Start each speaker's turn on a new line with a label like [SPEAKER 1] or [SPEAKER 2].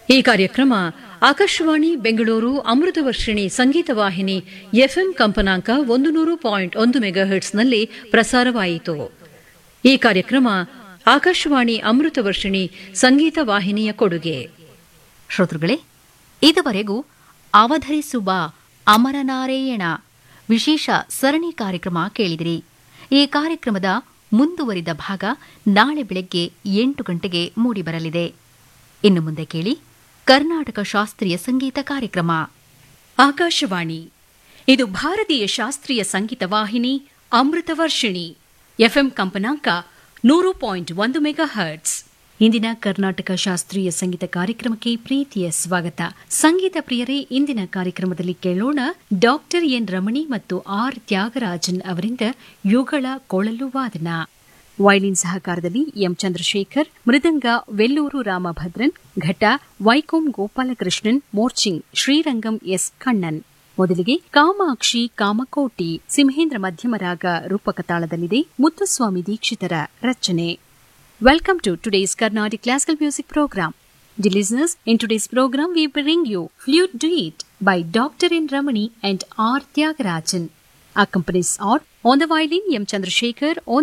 [SPEAKER 1] ಈ ಕಾರ್ಯಕ್ರಮ ಆಕಾಶವಾಣಿ ಬೆಂಗಳೂರು ಅಮೃತವರ್ಷಿಣಿ ಸಂಗೀತ ವಾಹಿನಿ ಎಫ್ಎಂ ಕಂಪನಾಂಕ ಒಂದು ನೂರು ಪಾಯಿಂಟ್ ಒಂದು ಮೆಗಾಹರ್ಟ್ಸ್ನಲ್ಲಿ ಪ್ರಸಾರವಾಯಿತು ಈ ಕಾರ್ಯಕ್ರಮ ಆಕಾಶವಾಣಿ ಅಮೃತವರ್ಷಿಣಿ ಸಂಗೀತ ವಾಹಿನಿಯ ಕೊಡುಗೆ
[SPEAKER 2] ಶ್ರೋತೃಗಳೇ ಇದುವರೆಗೂ ಅವಧರಿಸುವ ಅಮರನಾರಾಯಣ ವಿಶೇಷ ಸರಣಿ ಕಾರ್ಯಕ್ರಮ ಕೇಳಿದಿರಿ ಈ ಕಾರ್ಯಕ್ರಮದ ಮುಂದುವರಿದ ಭಾಗ ನಾಳೆ ಬೆಳಗ್ಗೆ ಎಂಟು ಗಂಟೆಗೆ ಮೂಡಿಬರಲಿದೆ ಇನ್ನು ಮುಂದೆ ಕೇಳಿ ಕರ್ನಾಟಕ ಶಾಸ್ತ್ರೀಯ ಸಂಗೀತ ಕಾರ್ಯಕ್ರಮ
[SPEAKER 3] ಆಕಾಶವಾಣಿ ಇದು ಭಾರತೀಯ ಶಾಸ್ತ್ರೀಯ ಸಂಗೀತ ವಾಹಿನಿ ಅಮೃತವರ್ಷಿಣಿ ಎಫ್ಎಂ ಕಂಪನಾಂಕ ನೂರು ಪಾಯಿಂಟ್ ಒಂದು ಮೆಗಾ ಹರ್ಟ್ಸ್ ಇಂದಿನ ಕರ್ನಾಟಕ ಶಾಸ್ತ್ರೀಯ ಸಂಗೀತ ಕಾರ್ಯಕ್ರಮಕ್ಕೆ ಪ್ರೀತಿಯ ಸ್ವಾಗತ ಸಂಗೀತ ಪ್ರಿಯರೇ ಇಂದಿನ ಕಾರ್ಯಕ್ರಮದಲ್ಲಿ ಕೇಳೋಣ ಡಾಕ್ಟರ್ ಎನ್ ರಮಣಿ ಮತ್ತು ಆರ್ ತ್ಯಾಗರಾಜನ್ ಅವರಿಂದ ಯುಗಳ ಕೊಳಲು ವಾದನ ವೈಲಿನ್ ಸಹಕಾರದಲ್ಲಿ ಎಂ ಚಂದ್ರಶೇಖರ್ ಮೃದಂಗ ವೆಲ್ಲೂರು ರಾಮಭದ್ರನ್ ಘಟ ವೈಕೋಂ ಗೋಪಾಲಕೃಷ್ಣನ್ ಮೋರ್ಚಿಂಗ್ ಶ್ರೀರಂಗಂ ಎಸ್ ಕಣ್ಣನ್ ಮೊದಲಿಗೆ ಕಾಮಾಕ್ಷಿ ಕಾಮಕೋಟಿ ಸಿಂಹೇಂದ್ರ ಮಧ್ಯಮರಾಗ ರೂಪಕ ತಾಳದಲ್ಲಿದೆ ಮುತ್ತುಸ್ವಾಮಿ ದೀಕ್ಷಿತರ ರಚನೆ welcome to today's Carnatic classical music programme Dear listeners, in today's program we bring you Flute Duet by Dr. N. Ramani and R. Tyagarajan. Accompanies are on the violin M. Chandrasekhar, on